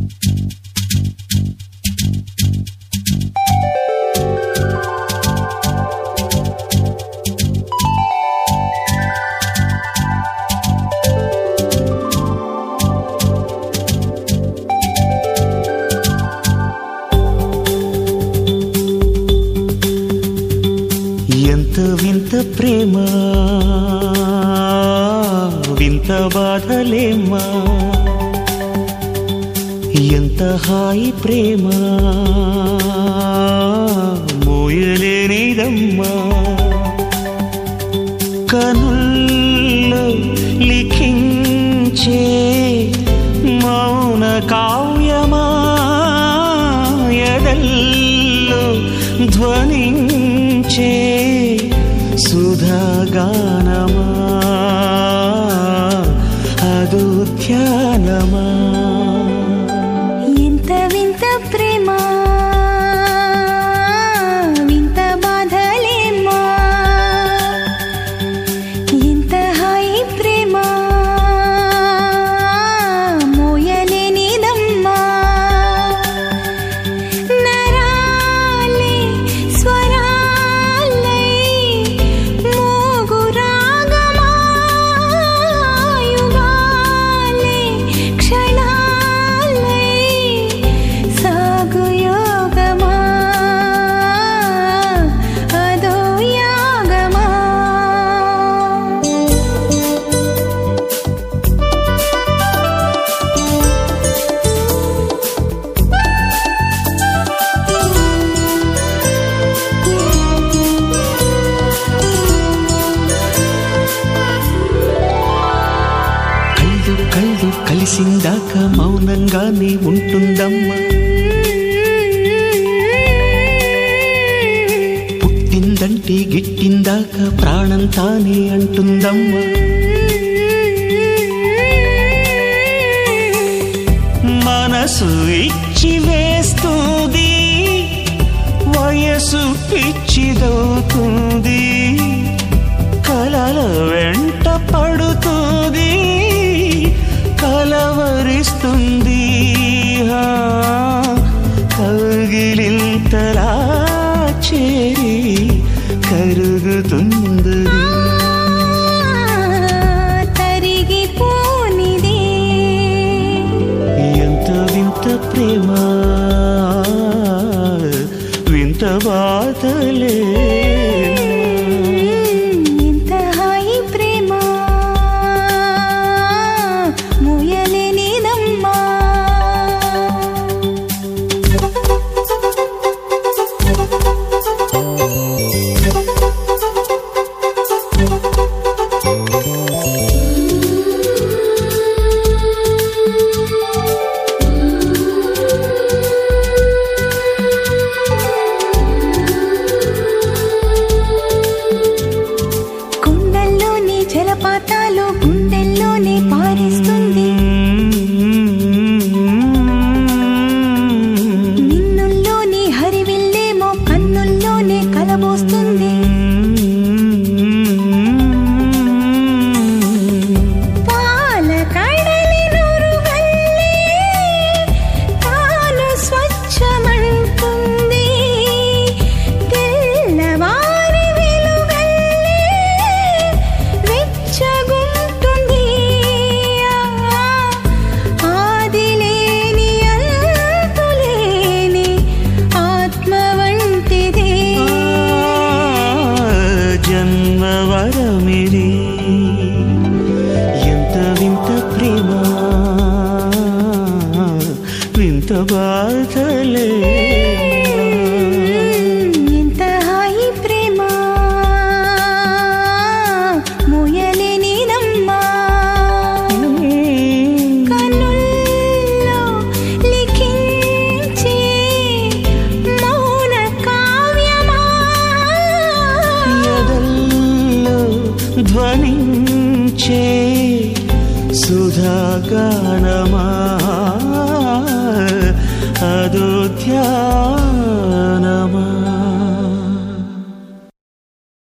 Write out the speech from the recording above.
ఎంత వింత ప్రేమ వింత బాధలేమ్మా ఎంత హాయి ప్రేమ మోయలేనిదమ్మా కనుల్లో లిఖించే మౌన కావ్యమా ఎదల్లో ధ్వనించే సుధాగానమా అదు ధ్యానమా ఎంత వింత ప్రేమ వింత బాధలేమ్మా ఎంత హాయి ప్రేమ మోయలేనిదమ్మా నరాలే స్వరాలై మోగు రాగమా యుగాలే క్షణాలై సాగు యోగమా అదో యాగమా కళ్ళు కళ్ళు కలిసిందాక మౌనంగానే ఉంటుందమ్మా పుట్టిందంటే గిట్టిందాక ప్రాణం తానే అంటుందమ్మా మనసు ఇచ్చి వేస్తుంది వయసు పిచ్చిదవుతుంది కలల వెంట పడుతుంది కలవరిస్తుంది ఆ, కగిలింతలా చేరి కరుగుతుంది తరిగిపోనిదే ఎంత వింత ప్రేమ వింత బాధలే ఎంత హాయి ప్రేమ ముయలేనిదమ్మా కుండల్లోని జలపాతాలు గుండెల్లోనే పారిస్తుంది నిన్నుల్లోని హరివిల్లేమో కన్నుల్లోనే కలబోస్తుంది పాల కడలి నురుగల్లే తాను స్వచ్ఛమంటుంది తెల్లవారి వెలుగల్లే వెచ్చగుంటుంది ఆదిలేని అంతులేని ఆత్మ వంటిదే జన్మవరమిది ఎంత వింత ప్రేమ వింత బాధలే ఎంత హాయి ప్రేమ మోయలేనిదమ్మా కనుల్లో లిఖించే మౌన కావ్యమా ఎదల్లో ధ్వనించే సుధాగానమా అదు ధ్యానమా